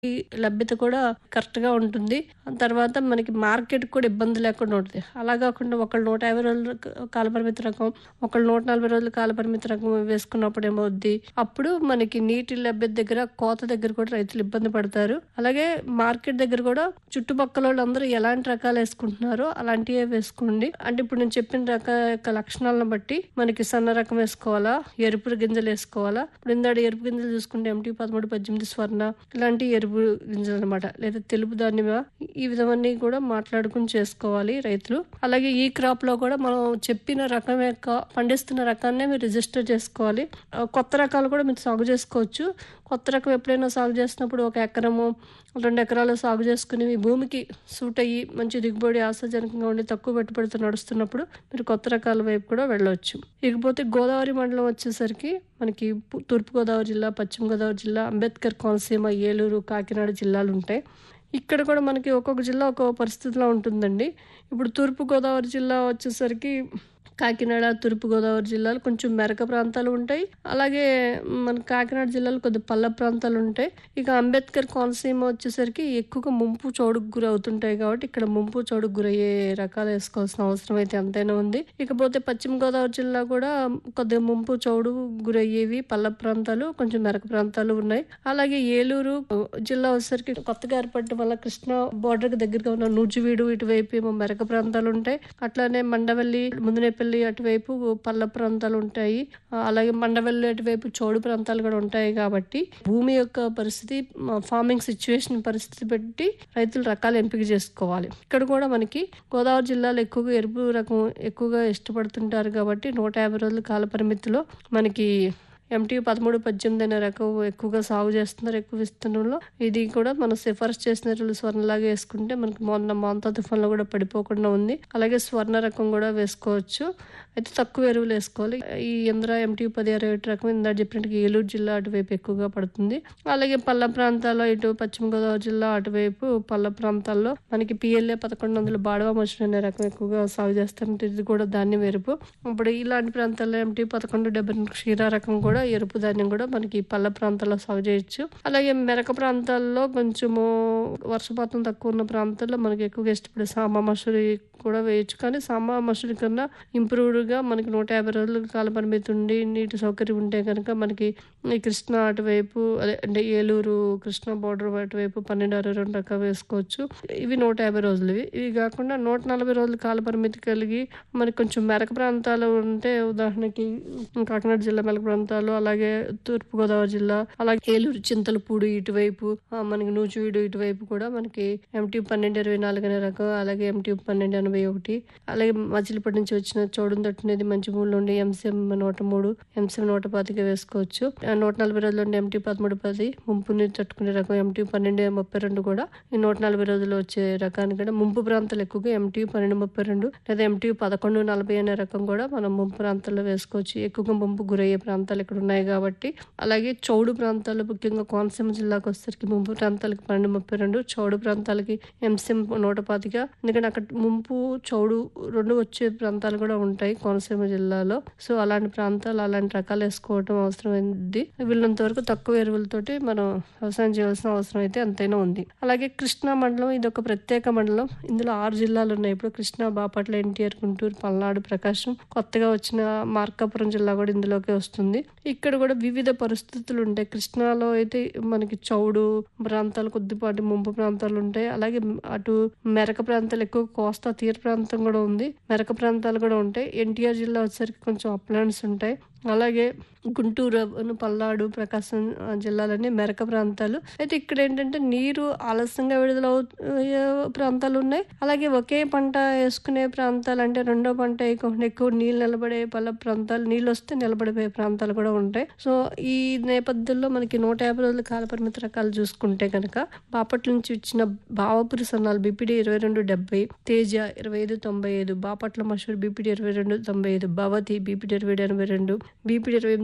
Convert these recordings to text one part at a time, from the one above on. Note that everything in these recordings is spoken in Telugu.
లభ్యత కూడా కరెక్ట్‌గా ఉంటుంది. తర్వాత మనకి మార్కెట్‌కి కూడా ఇబ్బంది లేకుండా ఉంటది. అలా గాకుండా ఒకళ్ళు 150 రోజులు క కాలపరిమిత రకం, ఒకళ్ళు 140 రోజులు కాలపరిమిత రకం వేసుకున్నప్పుడు ఏమవుద్ది, అప్పుడు మనకి నీటి లభ్యత దగ్గర, కోత దగ్గర కూడా రైతులు ఇబ్బంది పడతారు. అలాగే మార్కెట్ దగ్గర కూడా చుట్టుపక్కలోళ్ళందరూ ఎలాంటి రకాలేసుకుంటున్నారో అలాంటియే వేసుకోండి. అంటే ఇప్పుడు నేను చెప్పిన రక యొక్క లక్షణాలను బట్టి మనకి సన్న రకం వేసుకోవాలా, ఎరుపు గింజలేసుకోవాలా. ఇప్పుడు ఇందాక ఎరుపు గింజలు చూసుకుంటే ఎంటీ 13, 18 స్వర్ణ ఇలాంటి ఎరుపు గింజలనమాట. లేదా తెలుపు దానిమ్మ ఈ విధమన్నీ కూడా మాట్లాడుకొని చేసుకోవాలి రైతులు. అలాగే ఈ క్రాప్‌లో కూడా మనం చెప్పిన రకం యొక్క పండిస్తున్న రకాన్నే మీరు రిజిస్టర్ చేసుకోవాలి. ఆహ్, కొత్త రకాలు కూడా మీరు సాగు చేసుకోవచ్చు. కొత్త రకం ఎప్పుడైనా సాగు చేసినప్పుడు ఒక ఎకరము, 2 ఎకరాలు సాగు చేసుకొని మీ భూమికి సూట్ అయ్యి మంచి దిగుబడి ఆశాజనకంగా ఉండి తక్కువ పెట్టుబడితో నడుస్తున్నప్పుడు మీరు కొత్త రకాల వైపు కూడా వెళ్ళొచ్చు. ఇకపోతే గోదావరి మండలం వచ్చేసరికి మనకి పు తూర్పుగోదావరి జిల్లా, పశ్చిమ గోదావరి జిల్లా, అంబేద్కర్ కోనసీమ, ఏలూరు, కాకినాడ జిల్లాలుంటాయి. ఇక్కడ కూడా మనకి ఒక్కొక్క జిల్లా ఒక్కో పరిస్థితిలో ఉంటుందండి. ఇప్పుడు తూర్పుగోదావరి జిల్లా వచ్చేసరికి కాకినాడ, తూర్పుగోదావరి జిల్లాలు కొంచెం మెరక ప్రాంతాలు ఉంటాయి. అలాగే మన కాకినాడ జిల్లాలో కొద్దిగా పల్ల ప్రాంతాలుంటాయి. ఇక అంబేద్కర్ కోనసీమ వచ్చేసరికి ఎక్కువగా ముంపు చౌడుకు గురవుతుంటాయి కాబట్టి ఇక్కడ ముంపు చౌడుకు గురయ్యే రకాలు వేసుకోవాల్సిన అవసరం అయితే ఎంతైనా ఉంది. ఇకపోతే పశ్చిమ గోదావరి జిల్లా కూడా కొద్దిగా ముంపు చౌడు గురయ్యేవి పల్ల ప్రాంతాలు, కొంచెం మెరక ప్రాంతాలు ఉన్నాయి. అలాగే ఏలూరు జిల్లా వచ్చేసరికి కొత్తగా ఏర్పడటం వల్ల కృష్ణా బోర్డర్‌కి దగ్గరగా ఉన్న నూజివీడు ఇటువైపు ఏమో మెరక ప్రాంతాలుంటాయి. అట్లానే మండవల్లి, ముందునేపల్లి అటువైపు పల్ల ప్రాంతాలుంటాయి. ఆహ్, అలాగే మండవల్లి అటువైపు చౌడు ప్రాంతాలు కూడా ఉంటాయి కాబట్టి భూమి యొక్క పరిస్థితి మ ఫార్మింగ్ సిట్యుయేషన్ పరిస్థితి బట్టి రైతులు రకాలు ఎంపిక చేసుకోవాలి. ఇక్కడ కూడా మనకి గోదావరి జిల్లాలో ఎక్కువగా ఎరుపు రకం ఎక్కువగా ఇష్టపడుతుంటారు కాబట్టి 150 రోజుల కాల పరిమితిలో మనకి ఎంటీ 13, 18 అనే రకం ఎక్కువగా సాగు చేస్తున్నారు ఎక్కువ విస్తీర్ణంలో. ఇది కూడా మనం సిఫారసు చేసినట్లు స్వర్ణలాగా వేసుకుంటే మనకి మొన్న మాంతా తుఫాన్‌లో కూడా పడిపోకుండా ఉంది. అలాగే స్వర్ణ రకం కూడా వేసుకోవచ్చు. అయితే తక్కువ ఎరువులు వేసుకోవాలి. ఈ ఇంద్ర ఎంటీ 10, 21 రకం ఇందాక చెప్పినట్టుగా ఏలూరు జిల్లా అటువైపు ఎక్కువగా పడుతుంది. అలాగే పల్ల ప్రాంతాల్లో ఇటు పశ్చిమ గోదావరి జిల్లా అటువైపు పల్ల ప్రాంతాల్లో మనకి పీఎల్ఏ 1100 బాడవ మసూరి అనే రకం ఎక్కువగా సాగు చేస్తారంటే ఇది కూడా ధాన్యం ఎరుపు. ఇప్పుడు ఇలాంటి ప్రాంతాల్లో ఎంటీ 1172 క్షీర రకం కూడా ఎరుపు ధాన్యం కూడా మనకి పల్ల ప్రాంతాల్లో సాగు చేయొచ్చు. అలాగే మెరక ప్రాంతాల్లో కొంచెము వర్షపాతం తక్కువ ఉన్న ప్రాంతాల్లో మనకి ఎక్కువగా ఇష్టపడే సాంబ మసూరి కూడా వేయొచ్చు. కానీ సాంబ మసూరి కన్నా ఇంప్రూవ్డ్‌గా మనకి 150 రోజులు కాల పరిమితి ఉండి నీటి సౌకర్యం ఉంటే గనక మనకి ఈ కృష్ణా అటువైపు అదే అంటే ఏలూరు, కృష్ణా బోర్డర్ అటువైపు 12, 22 రకాలు వేసుకోవచ్చు. ఇవి 150 రోజులవి. ఇవి కాకుండా 140 రోజుల కాల పరిమితి కలిగి మనకి కొంచెం మెరక ప్రాంతాలు ఉంటే ఉదాహరణకి కాకినాడ జిల్లా మెరక ప్రాంతాలు, అలాగే తూర్పుగోదావరి జిల్లా, అలాగే ఏలూరు, చింతలపూడి ఇటువైపు ఆహ్, మనకి నూజివీడు ఇటువైపు కూడా మనకి ఎంటీ 1224 అనే రకం, అలాగే ఎంటీ 1281 అలాగే మచిలీపట్నం నుంచి వచ్చిన చౌడుని తట్టుకునేది మంచి భూమిలో ఉండే ఎంసీఎం 103, ఎంసీఎం 125 వేసుకోవచ్చు. ఆహ్, 140 రోజులు ఉండే ఎంటీ 1310 ముంపుని తట్టుకునే రకం ఎంటీ 1232 కూడా ఈ 140 రోజుల్లో వచ్చే రకాన్ని కూడా ముంపు ప్రాంతాలు ఎక్కువగా ఎంటీ 1232 లేదా ఎంటీ 1140 అనే రకం కూడా మనం ముంపు ప్రాంతాల్లో వేసుకోవచ్చు. ఎక్కువగా ముంపుకు గురయ్యే ప్రాంతాలు ఇక్కడ ఉన్నాయి కాబట్టి. అలాగే చౌడు ప్రాంతాలు ముఖ్యంగా కోనసీమ జిల్లాకు వచ్చేసరికి ముంపు ప్రాంతాలకి 1232 చౌడు ప్రాంతాలకి ఎంసీఎం 125 ఎందుకంటే అక్కడ ముంపు, చౌడు 2 వచ్చే ప్రాంతాలు కూడా ఉంటాయి కోనసీమ జిల్లాలో. సో అలాంటి ప్రాంతాలు అలాంటి రకాలు వేసుకోవడం అవసరమైద్ది. వీలైనంత వరకు తక్కువ ఎరువులతోటి మనం వ్యవసాయం చేయాల్సిన అవసరం అయితే ఎంతైనా ఉంది. అలాగే కృష్ణా మండలం ఇదొక ప్రత్యేక మండలం. ఇందులో 6 జిల్లాలు ఉన్నాయి. ఇప్పుడు కృష్ణా, బాపట్ల, ఎన్టీఆర్, గుంటూరు, పల్నాడు, ప్రకాశం కొత్తగా వచ్చిన మార్కాపురం జిల్లా కూడా ఇందులోకే వస్తుంది. ఇక్కడ కూడా వివిధ పరిస్థితులు ఉంటాయి. కృష్ణాలో అయితే మనకి చౌడు ప్రాంతాలు కొద్దిపాటి ముంపు ప్రాంతాలు ఉంటాయి. అలాగే అటు మెరక ప్రాంతాలు ఎక్కువ కోస్తా తీర ప్రాంతం కూడా ఉంది. మెరక ప్రాంతాలు కూడా ఉంటాయి. ఎన్టీఆర్ జిల్లా వచ్చేసరికి కొంచెం అప్లాండ్స్ ఉంటాయి. అలాగే గుంటూరు, పల్నాడు, ప్రకాశం ఆహ్, జిల్లాలన్నీ మెరక ప్రాంతాలు. అయితే ఇక్కడ ఏంటంటే నీరు ఆలస్యంగా విడుదల అయ్యే ప్రాంతాలు ఉన్నాయి. అలాగే ఒకే పంట వేసుకునే ప్రాంతాలు అంటే రెండో పంట వేయకుండా ఎక్కువ నీళ్ళు నిలబడే పల్ల ప్రాంతాలు నీళ్ళొస్తే నిలబడిపోయే ప్రాంతాలు కూడా ఉంటాయి. సో ఈ నేపథ్యంలో మనకి 150 రోజుల కాల పరిమితి రకాలు చూసుకుంటే గనక బాపట్ల నుంచి వచ్చిన భావపురి సన్నాలు BPD 2270, Teja 2595, Bapatla Masuri BPD 2295, Bhavathi BPD 2782, BPD 28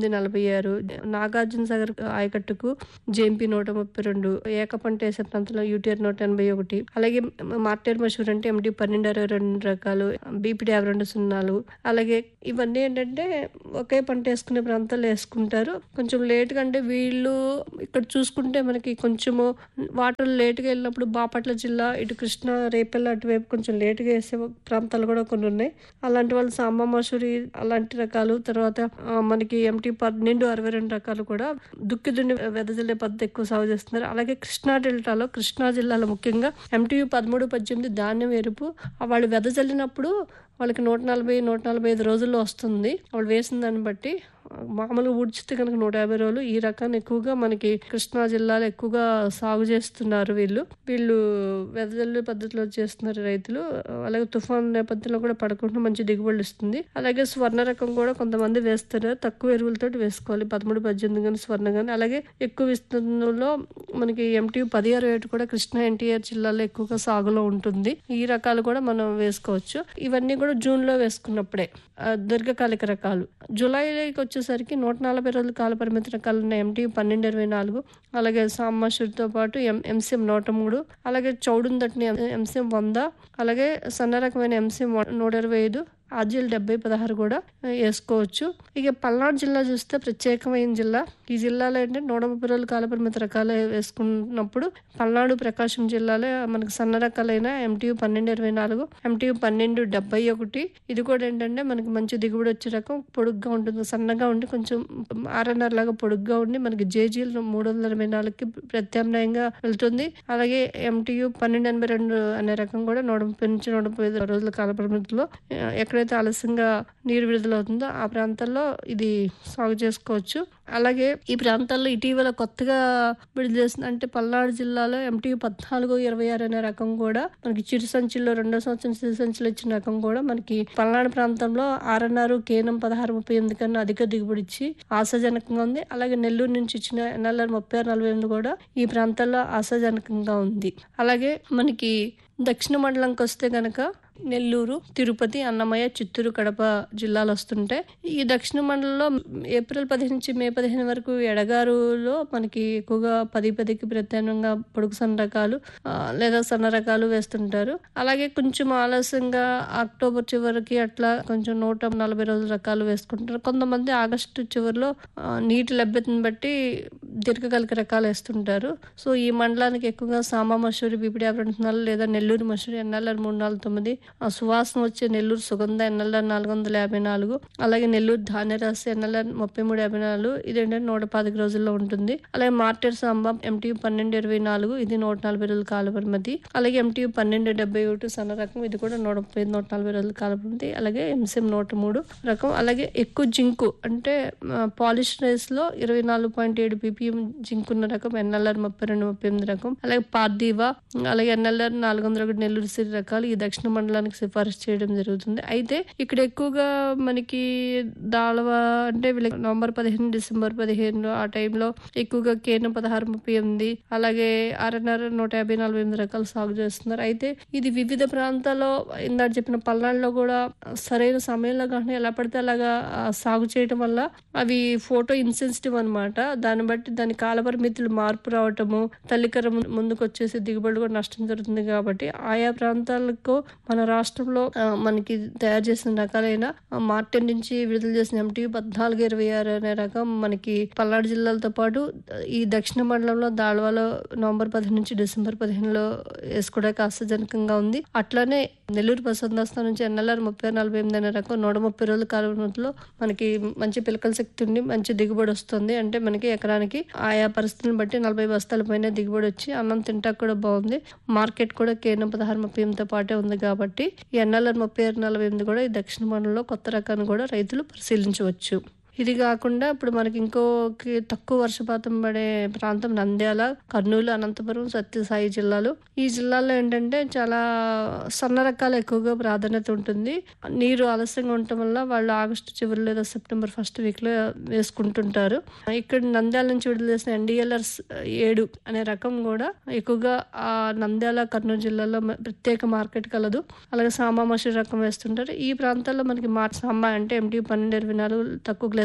ఎనిమిది నలభై ఆరు నాగార్జున సాగర్ ఆయకట్టుకు జేఎంపీ నూట ముప్పై రెండు ఏకపంట వేసే ప్రాంతంలో యూటీఆర్ నూట ఎనభై ఒకటి అలాగే మార్టేర్ మషూర్ అంటే ఎండి పన్నెండు అరవై రెండు రకాలు బీపీడీ యాభై రెండు సున్నాలు అలాగే ఇవన్నీ ఏంటంటే ఒకే పంట వేసుకునే ప్రాంతాల్లో వేసుకుంటారు కొంచెం లేట్గా అంటే వీళ్ళు ఇక్కడ చూసుకుంటే మనకి కొంచెము వాటర్ లేట్గా వెళ్ళినప్పుడు బాపట్ల జిల్లా ఇటు కృష్ణా రేపల్ల అటువైపు కొంచెం లేట్గా వేసే ప్రాంతాలు కూడా కొన్ని ఉన్నాయి అలాంటి వాళ్ళు సాంబ మసూరి అలాంటి రకాలు తర్వాత ఆ, మనకి ఎంటీ పన్నెండు అరవై రెండు రకాలు కూడా దుక్కి దున్ని వెదజల్లే పద్ధతి ఎక్కువ సాగు చేస్తున్నారు అలాగే కృష్ణా డెల్టాలో కృష్ణా జిల్లాలో ముఖ్యంగా ఎంటీయు పదమూడు పద్దెనిమిది ధాన్యం ఎరుపు ఆ వాళ్ళు వెదజల్లినప్పుడు వాళ్ళకి నూట నలభై నూట నలభై ఐదు రోజుల్లో వస్తుంది వాళ్ళు వేసిన దాన్ని బట్టి మామూలుగా ఊడ్చితే కనుక నూట యాభై రోజులు ఈ రకాన్ని ఎక్కువగా మనకి కృష్ణా జిల్లాలో ఎక్కువగా సాగు చేస్తున్నారు వీళ్ళు వీళ్ళు వెదజల్లు పద్ధతిలో చేస్తున్నారు రైతులు అలాగే తుఫాన్ నేపథ్యంలో కూడా పడకుండా మంచి దిగుబడులు ఇస్తుంది అలాగే స్వర్ణ రకం కూడా కొంతమంది వేస్తారు తక్కువ ఎరువులతో వేసుకోవాలి పదమూడు పద్దెనిమిది కానీ స్వర్ణ కానీ అలాగే ఎక్కువ విస్తీర్ణంలో మనకి ఎంటీ పదిహేను ఏటు కూడా కృష్ణా ఎన్టీఆర్ జిల్లాలో ఎక్కువగా సాగులో ఉంటుంది ఈ రకాలు కూడా మనం వేసుకోవచ్చు ఇవన్నీ కూడా జూన్ లో వేసుకున్నప్పుడే ఆ, దీర్ఘకాలిక రకాలు జూలైకి వచ్చేసరికి నూట నలభై రోజుల కాల పరిమితి రకాలు ఉన్న ఎంటీ పన్నెండు ఇరవై నాలుగు అలాగే సామాషుడితో పాటు ఎం ఎంసీఎం నూట మూడు అలాగే చౌడుందటిని ఎంసీఎం వంద అలాగే సన్న రకమైన ఎంసీఎం నూట ఇరవై ఐదు ఆర్జీఎల్ డెబ్బై పదహారు కూడా ఆ, వేసుకోవచ్చు ఇక పల్నాడు జిల్లా చూస్తే ప్రత్యేకమైన జిల్లా ఈ జిల్లాలో ఏంటంటే నూట ముప్పై రోజుల కాలపరిమితి రకాలు వేసుకున్నప్పుడు పల్నాడు ప్రకాశం జిల్లాలో మనకి సన్న రకాలైన ఎంటీయు పన్నెండు ఇరవై నాలుగు ఎంటీయు పన్నెండు డెబ్బై ఒకటి ఇది కూడా ఏంటంటే మనకి మంచి దిగుబడి వచ్చే రకం పొడుగ్గా ఉంటుంది సన్నగా ఉండి కొంచెం ఆర్ఎన్ఆర్ లాగా పొడుగ్గా ఉండి మనకి జేజీఎల్ మూడు వందల ఇరవై నాలుగుకి ప్రత్యామ్నాయంగా వెళ్తుంది అలాగే ఎంటీయు పన్నెండు ఎనభై రెండు అనే రకం కూడా నూట ముప్పై నుంచి నూట ముప్పై ఐదు రోజుల కాల పరిమితిలో ఆ, ఎక్కడైతే ఆలస్యంగా నీరు విడుదలవుతుందో ఆ ప్రాంతాల్లో ఇది సాగు చేసుకోవచ్చు అలాగే ఈ ప్రాంతాల్లో ఇటీవల కొత్తగా విడుదల చేసిన అంటే పల్నాడు జిల్లాలో ఎంటీ పద్నాలుగు ఇరవై ఆరు అనే రకం కూడా మనకి చిరు సంచుల్లో రెండో సంవత్సరం చిరు సంచులు ఇచ్చిన రకం కూడా మనకి పల్నాడు ప్రాంతంలో ఆర్ఎన్ఆర్ కేనం పదహారు ముప్పై ఎనిమిది కన్నా అధిక దిగుబడి ఇచ్చి ఆశాజనకంగా ఉంది అలాగే నెల్లూరు నుంచి ఇచ్చిన ఎన్ఎల్ఆర్ ముప్పై ఆరు నలభై ఎనిమిది కూడా ఈ ప్రాంతాల్లో ఆశాజనకంగా ఉంది అలాగే మనకి దక్షిణ మండలంకి వస్తే గనక నెల్లూరు తిరుపతి అన్నమయ్య చిత్తూరు కడప జిల్లాలు వస్తుంటే ఈ దక్షిణ మండలంలో ఏప్రిల్ పదిహేను నుంచి మే పదిహేను వరకు ఎడగారులో మనకి ఎక్కువగా పది పదికి ప్రత్యామ్నాయంగా పొడుగు సన్న రకాలు ఆ, లేదా సన్న రకాలు వేస్తుంటారు అలాగే కొంచెం ఆలస్యంగా అక్టోబర్ చివరికి అట్లా కొంచెం నూట నలభై రోజుల రకాలు వేసుకుంటారు కొంతమంది ఆగస్టు చివరిలో ఆ, నీటి లభ్యతను బట్టి దీర్ఘకాలిక రకాలు వేస్తుంటారు సో ఈ మండలానికి ఎక్కువగా సామా మసూరి బీపీడీ యాభై రెండు నాలుగు లేదా నెల్లూరు మసూరి ఎన్ఎల్ఆర్ మూడు నాలుగు తొమ్మిది ఆ సువాసన వచ్చే నెల్లూరు సుగంధ ఎన్ఎల్ఆర్ నాలుగు వందల యాభై నాలుగు అలాగే నెల్లూరు ధాన్యరాశి ఎన్ఎల్ఆర్ ముప్పై మూడు యాభై నాలుగు ఇది ఏంటంటే నూట పాతిక రోజుల్లో ఉంటుంది అలాగే మార్టెర్ సాంబా ఎంటీ పన్నెండు ఇరవై నాలుగు ఇది నూట నలభై రోజుల కాల పరిమితి అలాగే ఎంటీ పన్నెండు డెబ్బై ఒకటి సన్న రకం ఇది కూడా నూట ముప్పై ఐదు, నూట నలభై రోజుల కాల పరిమితి అలాగే ఎంసీఎం నూట మూడు రకం అలాగే ఎక్కువ జింకు అంటే పాలిష్ రైస్ లో ఇరవై నాలుగు పాయింట్ ఏడు పీపీఎం జింక్ ఉన్న రకం ఎన్ఎల్ఆర్ ముప్పై రెండు ముప్పై ఎనిమిది రకం అలాగే పార్థీవా అలాగే ఎన్ఎల్ఆర్ నాలుగు వందల ఒకటి నెల్లూరు సిరి రకాలు ఈ దక్షిణ మండలానికి సిఫారసు చేయడం జరుగుతుంది అయితే ఇక్కడ ఎక్కువగా మనకి దాళవ అంటే వీళ్ళకి నవంబర్ పదిహేను డిసెంబర్ పదిహేను ఆ టైంలో ఎక్కువగా కేనం పదహారు ముప్పై ఎనిమిది అలాగే ఆర్ఎన్ఆర్ నూట యాభై నలభై ఎనిమిది రకాలు సాగు చేస్తున్నారు అయితే ఇది వివిధ ప్రాంతాల్లో ఇందాక చెప్పిన పల్నాడులో కూడా సరైన సమయంలో కానీ ఎలా పడితే అలాగా ఆ, సాగు చేయడం వల్ల అవి ఫోటో ఇన్సెన్సిటివ్ అన్నమాట దాన్ని బట్టి దాని కాలపరిమితులు మార్పు రావటము తల్లికర ము- ముందుకు వచ్చేసి దిగుబడి కూడా నష్టం జరుగుతుంది కాబట్టి ఆయా ప్రాంతాలకు మన రాష్ట్రంలో ఆ, మనకి తయారు చేసిన రకాలైన ఆ, మార్టెన్ నుంచి విడుదల చేసిన ఎంటీ పద్నాలుగు ఇరవై ఆరు అనే రకం మనకి పల్నాడు జిల్లాలతో పాటు ఈ దక్షిణ మండలంలో దాళవాలో నవంబర్ పదిహేను నుంచి డిసెంబర్ పదిహేనులో వేసుకోవడానికి ఆశాజనకంగా ఉంది అట్లానే నెల్లూరు ప్రసందాస్థానం నుంచి ఎన్ఎల్ఆర్ ముప్పై నలభై ఎనిమిది అనే రకం నూట ముప్పై రోజుల కాలంలో మనకి మంచి పిలకల శక్తి ఉండి మంచి దిగుబడి వస్తుంది అంటే మనకి ఎకరానికి ఆయా పరిస్థితులను బట్టి నలభై బస్తాల పైన దిగుబడి వచ్చి అన్నం తింటాక కూడా బాగుంది మార్కెట్ కూడా కేనం పదహారు ముప్పై ఎనిమిదితో పాటే ఉంది కాబట్టి ఈ ఎన్ఎల్ఆర్ ముప్పై ఆరు నలభై ఎనిమిది కూడా ఈ దక్షిణ మండలంలో కొత్త రకాన్ని కూడా రైతులు పరిశీలించవచ్చు ఇది కాకుండా ఇప్పుడు మనకి ఇంకోకి తక్కువ వర్షపాతం పడే ప్రాంతం నంద్యాల కర్నూలు అనంతపురం సత్యసాయి జిల్లాలు ఈ జిల్లాలో ఏంటంటే చాలా సన్న రకాలు ఎక్కువగా ప్రాధాన్యత ఉంటుంది నీరు ఆలస్యంగా ఉండటం వల్ల వాళ్ళు ఆగస్టు చివరి లేదా సెప్టెంబర్ ఫస్ట్ వీక్ లో వేసుకుంటుంటారు ఇక్కడ నంద్యాల నుంచి విడుదల చేసిన ఎన్డీఎల్ఆర్ ఏడు అనే రకం కూడా ఎక్కువగా ఆ నంద్యాల కర్నూలు జిల్లాలో మ- ప్రత్యేక మార్కెట్ కలదు అలాగే సాంబా మసూరి రకం వేస్తుంటారు ఈ ప్రాంతాల్లో మనకి మా సాంబా అంటే ఎంటీ పన్నెండు ఇరవై నాలుగు తక్కువ గ్లాస్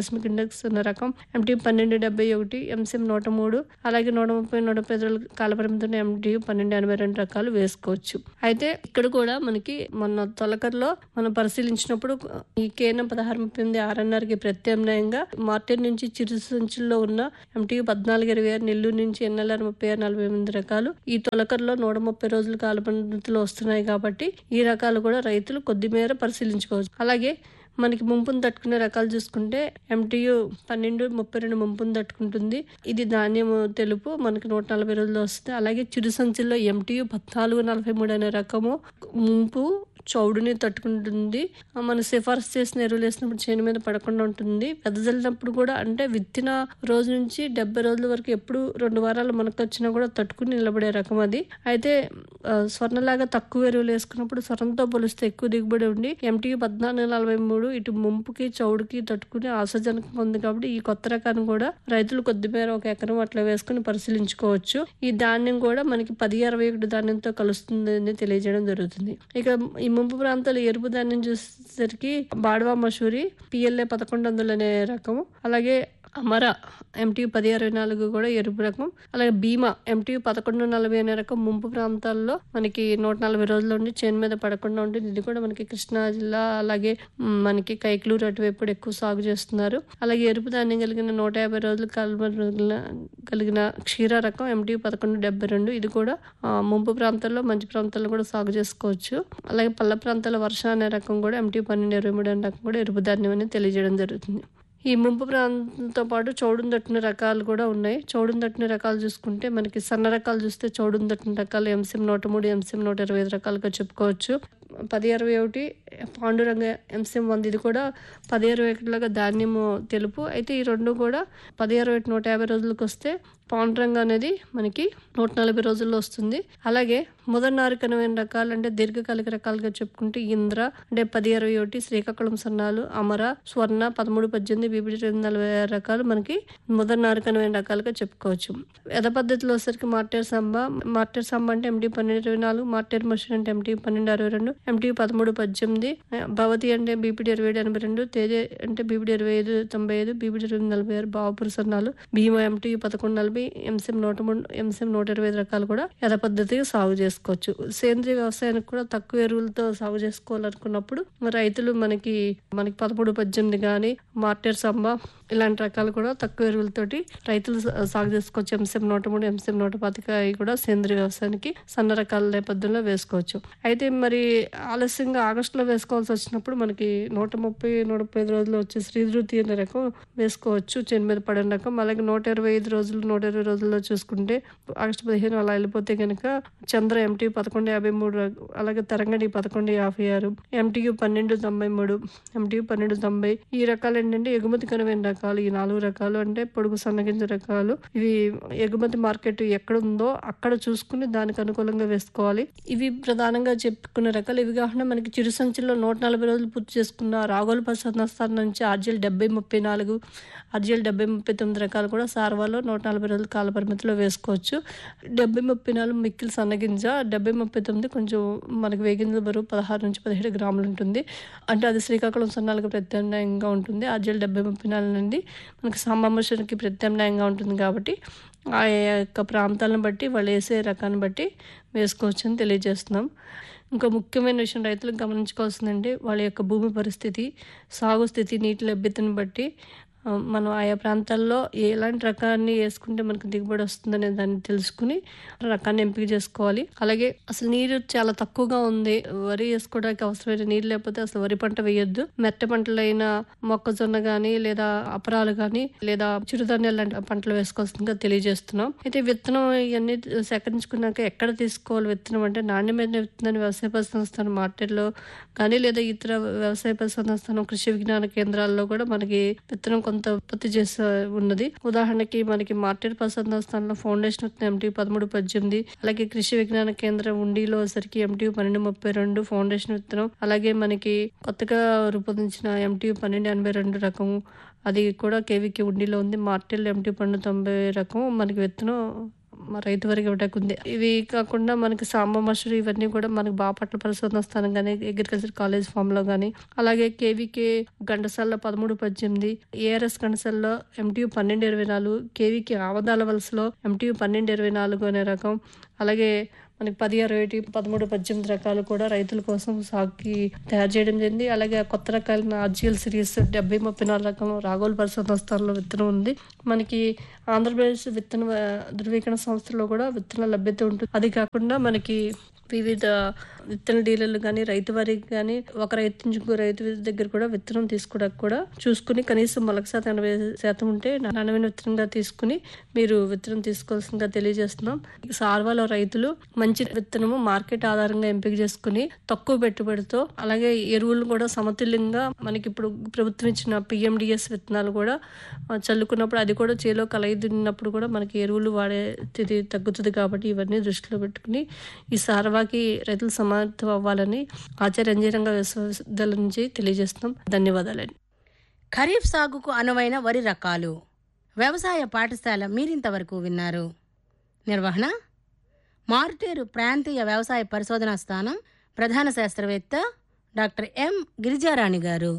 గ్లైసమిక్ ఇండెక్స్ ఉన్న రకం ఎంటీ పన్నెండు డెబ్బై ఒకటి ఎంసీఎం నూట మూడు అలాగే నూట ముప్పై నూట ముప్పై ఐదు రోజుల కాలపరిమితి ఉన్న ఎంటీ పన్నెండు ఎనభై రెండు రకాలు వేసుకోవచ్చు అయితే ఇక్కడ కూడా మనకి మొన్న తొలకర్లో మనం పరిశీలించినప్పుడు ఈ కేనం పదహారు ముప్పై ఎనిమిది ఆర్ఎన్ఆర్ కి ప్రత్యామ్నాయంగా మార్కెట్ నుంచి చిరు సంచుల్లో ఉన్న ఎంటీ పద్నాలుగు ఇరవై ఆరు నెల్లూరు నుంచి ఎన్ఎల్ఆర్ ముప్పై ఆరు నలభై ఎనిమిది రకాలు ఈ తొలకర్లో నూట ముప్పై రోజుల కాలపరిమితిలో వస్తున్నాయి కాబట్టి ఈ రకాలు కూడా రైతులు కొద్ది మేర పరిశీలించుకోవచ్చు అలాగే మనకి ముంపును తట్టుకునే రకాలు చూసుకుంటే ఎంటీయు పన్నెండు ముప్పై రెండు ముంపును తట్టుకుంటుంది ఇది ధాన్యం తెలుపు మనకి నూట నలభై రోజుల్లో వస్తుంది అలాగే చిరు సంచుల్లో ఎంటీయు పద్నాలుగు నలభై మూడు అనే రకము ముంపు చౌడుని తట్టుకుంటుంది మనం సిఫార్సు చేసిన ఎరువులు వేసినప్పుడు చేను మీద పడకుండా ఉంటుంది వెదజల్లినప్పుడు కూడా అంటే విత్తిన రోజు నుంచి డెబ్బై రోజుల వరకు ఎప్పుడు రెండు వారాలు మనకు వచ్చినా కూడా తట్టుకుని నిలబడే రకం అది అయితే ఆ, స్వర్ణలాగా తక్కువ ఎరువులు వేసుకున్నప్పుడు స్వర్ణంతో పోలిస్తే ఎక్కువ దిగుబడి ఉండి ఎంటీ పద్నాలుగు నలభై మూడు ఇటు ముంపుకి చౌడుకి తట్టుకుని ఆశాజనకంగా ఉంది కాబట్టి ఈ కొత్త రకాన్ని కూడా రైతులు కొద్ది మేర ఒక ఎకరం అట్లా వేసుకుని పరిశీలించుకోవచ్చు ఈ ధాన్యం కూడా మనకి పది అరవై ఒకటి ధాన్యంతో కలుస్తుంది అని తెలియజేయడం జరుగుతుంది ఇక ఈ ముంపు ప్రాంతాలు ఎరుపు ధాన్యం చూసేసరికి బాడవా మసూరి పిఎల్ఏ పదకొండు వందలు అనే రకము అలాగే అమర ఎంటీ పది అరవై నాలుగు కూడా ఎరుపు రకం అలాగే భీమా ఎంటీ పదకొండు నలభై అనే రకం ముంపు ప్రాంతాల్లో మనకి నూట నలభై రోజులు ఉండి చేను మీద పడకుండా ఉంటుంది ఇది కూడా మనకి కృష్ణా జిల్లా అలాగే మ్, మనకి కైక్లూరు అటువైపు కూడా ఎక్కువ సాగు చేస్తున్నారు అలాగే ఎరుపు ధాన్యం కలిగిన నూట యాభై రోజులు కలబ కలిగిన క్షీర రకం ఎంటీ పదకొండు డెబ్బై రెండు ఇది కూడా ఆ, ముంపు ప్రాంతాల్లో మంచి ప్రాంతాల్లో కూడా సాగు చేసుకోవచ్చు అలాగే పల్ల ప్రాంతాల వర్ష అనే రకం కూడా ఎంటీ పన్నెండు ఇరవై మూడు అనే రకం కూడా ఎరుపు ధాన్యం అని తెలియజేయడం జరుగుతుంది ఈ ముంపు ప్రాంతంతో పాటు చౌడును తట్టిన రకాలు కూడా ఉన్నాయి చౌడును తట్టిన రకాలు చూసుకుంటే మనకి సన్న రకాలు చూస్తే చౌడును తట్టిన రకాలు ఎంసీఎం నూట మూడు ఎంసీఎం నూట ఇరవై ఐదు రకాలుగా చెప్పుకోవచ్చు పది అరవై ఒకటి పాండురంగ ఎంసీఎం వంద ఇది కూడా పది అరవై ఒకటిలాగా ధాన్యము తెలుపు అయితే ఈ రెండు కూడా పది అరవై ఒకటి నూట యాభై రోజులకు వస్తే పాండురంగ అనేది మనకి నూట నలభై రోజుల్లో వస్తుంది అలాగే మొదటి నారికనమైన రకాలు అంటే దీర్ఘకాలిక రకాలుగా చెప్పుకుంటే ఇంద్ర అంటే పది అరవై ఒకటి శ్రీకాకుళం సన్నాలు అమర స్వర్ణ పదమూడు పద్దెనిమిది బీబీ రెండు నలభై ఆరు రకాలు మనకి మొదటి నారికనమైన రకాలుగా చెప్పుకోవచ్చు యథ పద్ధతిలో వచ్చేసరికి మార్టేర్ సంబ మార్టేర్ సంబ అంటే ఎంటీ పన్నెండు ఇరవై నాలుగు మార్టేర్ మషిన్ అంటే ఎంటీ పన్నెండు అరవై రెండు ఎంటీ పదమూడు పద్దెనిమిది భవతి అంటే బీపీడీ ఇరవై ఏడు ఎనభై రెండు తేజ అంటే బీపీడీ ఇరవై ఐదు తొంభై ఐదు బీపీడీ ఇరవై నలభై ఆరు బావపుర సన్నాలు భీమా ఎంటీ పదకొండు నలభై ఎంసీఎం నూట మూడు ఎంసీఎం నూట ఇరవై ఐదు రకాలు కూడా యథ పద్ధతిగా సాగు చేసుకోవచ్చు సేంద్రీయ వ్యవసాయానికి కూడా తక్కువ ఎరువులతో సాగు చేసుకోవాలనుకున్నప్పుడు రైతులు మనకి మనకి పదమూడు పద్దెనిమిది కానీ మార్టేర్ సంబ ఇలాంటి రకాలు కూడా తక్కువ ఎరువులతోటి రైతులు సా- సాగు చేసుకోవచ్చు ఎంసీఎం నూట మూడు ఎంసీఎం నూట పాతిక అవి కూడా సేంద్రీయ వ్యవసాయానికి సన్న రకాల నేపథ్యంలో వేసుకోవచ్చు అయితే మరి ఆలస్యంగా ఆగస్టులో వేసుకోవాల్సి వచ్చినప్పుడు మనకి నూట ముప్పై నూట ముప్పై ఐదు రోజులు వచ్చే శ్రీధృతి అనే రకం వేసుకోవచ్చు చేను మీద పడిన రకం అలాగే నూట ఇరవై ఐదు రోజులు నూట ఇరవై రోజుల్లో చూసుకుంటే ఆగస్టు పదిహేను అలా వెళ్ళిపోతే కనుక చంద్ర ఎంటీ పదకొండు యాభై మూడు రక- అలాగే తరంగడి పదకొండు యాభై ఆరు ఎంటీయు పన్నెండు తొంభై మూడు ఎంటీయు పన్నెండు తొంభై ఈ రకాలు ఏంటంటే ఎగుమతి కనువైన రకాలు ఈ నాలుగు రకాలు అంటే పొడుగు సన్నగింజ రకాలు ఇవి ఎగుమతి మార్కెట్ ఎక్కడ ఉందో అక్కడ చూసుకుని దానికి అనుకూలంగా వేసుకోవాలి ఇవి ప్రధానంగా చెప్పుకునే రకాలు ఇవి కాకుండా మనకి చిరు సంచుల్లో నూట నలభై రోజులు పూర్తి చేసుకున్న రాగోలు పసందస్థానం నుంచి ఆర్జిఎల్ డెబ్బై ముప్పై నాలుగు ఆర్జిఎల్ డెబ్బై ముప్పై తొమ్మిది రకాలు కూడా సార్వాలో నూట నలభై రోజుల కాల పరిమితిలో వేసుకోవచ్చు డెబ్బై ముప్పై నాలుగు మిక్కిలి సన్నగింజ డెబ్బై ముప్పై తొమ్మిది కొంచెం మనకి వేగింజ బరువు పదహారు నుంచి పదిహేడు గ్రాములు ఉంటుంది అంటే అది శ్రీకాకుళం సన్నాలకు ప్రత్యామ్నాయంగా ఉంటుంది ఆర్జిఎల్ డెబ్బై ముప్పై నాలుగు నుండి మనకి సాంబామర్షన్కి ప్రత్యామ్నాయంగా ఉంటుంది కాబట్టి ఆ యొక్క ప్రాంతాలను బట్టి వాళ్ళు వేసే రకాన్ని బట్టి వేసుకోవచ్చు అని తెలియజేస్తున్నాం ఇంకా ముఖ్యమైన విషయం రైతులకు గమనించుకోవాల్సిందంటే వాళ్ళ యొక్క భూమి పరిస్థితి సాగు స్థితి నీటి లభ్యతను బట్టి ఆ, మనం ఆయా ప్రాంతాల్లో ఎలాంటి రకాన్ని వేసుకుంటే మనకు దిగుబడి వస్తుందనే దాన్ని తెలుసుకుని రకాన్ని ఎంపిక చేసుకోవాలి అలాగే అసలు నీరు చాలా తక్కువగా ఉంది వరి వేసుకోవడానికి అవసరమైన నీరు లేకపోతే అసలు వరి పంట వేయొద్దు మెట్ట పంటలైన మొక్కజొన్న గానీ లేదా అపరాలు గానీ లేదా చిరుధాన్యాలు లాంటి పంటలు వేసుకోవాల్సిందిగా తెలియజేస్తున్నాం అయితే విత్తనం ఇవన్నీ సేకరించుకున్నాక ఎక్కడ తీసుకోవాలి విత్తనం అంటే నాణ్యమైన విత్తనాన్ని వ్యవసాయ పరిశోధన మార్కెట్లో కానీ లేదా ఇతర వ్యవసాయ పరిశోధన కృషి విజ్ఞాన కేంద్రాల్లో కూడా మనకి విత్తనం కొంత ఉత్పత్తి చేసే ఉన్నది ఉదాహరణకి మనకి మార్కెట్ పరిశోధన స్థానంలో ఫౌండేషన్ విత్తనం ఎంటీ పదమూడు పద్దెనిమిది అలాగే కృషి విజ్ఞాన కేంద్రం ఉండిలో సరికి ఎంటీ పన్నెండు ముప్పై రెండు ఫౌండేషన్ విత్తనం అలాగే మనకి కొత్తగా రూపొందించిన ఎంటీ పన్నెండు ఎనభై రెండు రకం అది కూడా కేవీకి ఉండిలో ఉంది మార్టెల్ ఎంటీ పన్నెండు తొంభై రకం మనకి విత్తనం మా రైతు వరకు ఇవ్వడానికి ఉంది ఇవి కాకుండా మనకి సాంబ మసూరి ఇవన్నీ కూడా మనకి బాపట్ల పరిశోధన స్థానం కానీ అగ్రికల్చర్ కాలేజ్ ఫామ్ లో కానీ అలాగే కేవీకే ఘంటసాలలో పదమూడు పద్దెనిమిది ఏఆర్ఎస్ ఘంటసాలలో ఎంటీయు పన్నెండు ఇరవై నాలుగు కేవీకే ఆవదాల వలసలో ఎంటీయు పన్నెండు ఇరవై నాలుగు అనే రకం అలాగే మనకి పది అరవై ఒకటి పదమూడు పద్దెనిమిది రకాలు కూడా రైతుల కోసం సాగుకి తయారు చేయడం జరిగింది అలాగే ఆ కొత్త రకాలైన ఆర్జిఎల్ సిరీస్ డెబ్బై ముప్పై నాలుగు రకం రాగోల్ పరిశోధన స్థానంలో విత్తనం ఉంది మనకి ఆంధ్రప్రదేశ్ విత్తన ఆ, ధృవీకరణ సంస్థలో కూడా విత్తన లభ్యత ఉంటుంది అది కాకుండా మనకి వివిధ విత్తన డీలర్లు కానీ రైతు వారికి కానీ ఒక రైతు నుంచి ఇంకో రైతు దగ్గర కూడా విత్తనం తీసుకోవడానికి కూడా చూసుకుని కనీసం మొలక శాతం ఎనభై శాతం ఉంటే నాణ్యమైన విత్తనంగా తీసుకుని మీరు విత్తనం తీసుకోవాల్సిందిగా తెలియజేస్తున్నాం సార్వాలో రైతులు మంచి విత్తనము మార్కెట్ ఆధారంగా ఎంపిక చేసుకుని తక్కువ పెట్టుబడితో అలాగే ఎరువులు కూడా సమతుల్యంగా మనకి ఇప్పుడు ప్రభుత్వం ఇచ్చిన పిఎండిఎస్ విత్తనాలు కూడా ఆ, చల్లుకున్నప్పుడు అది కూడా చేలో కలయి దున్నినప్పుడు కూడా మనకి ఎరువులు వాడే స్థితి తగ్గుతుంది కాబట్టి ఇవన్నీ దృష్టిలో పెట్టుకుని ఈ సార్వాకి రైతులు సమానత్వం అవ్వాలని ఆచార్య అంజీరంగ విశ్వవిద్యాలయం నుంచి తెలియజేస్తున్నాం ధన్యవాదాలండి ఖరీఫ్ సాగుకు అనువైన వరి రకాలు వ్యవసాయ పాఠశాల మీరింతవరకు విన్నారు నిర్వహణ మార్టేరు ప్రాంతీయ వ్యవసాయ పరిశోధనా స్థానం ప్రధాన శాస్త్రవేత్త డాక్టర్ ఎం గిరిజారాణి గారు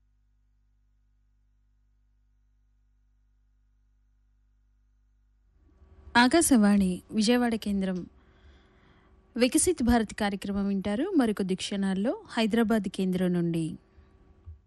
ఆకాశవాణి విజయవాడ కేంద్రం వికసిత్ భారత్ కార్యక్రమం వింటారు మరికొద్ది క్షణాల్లో హైదరాబాద్ కేంద్రం నుండి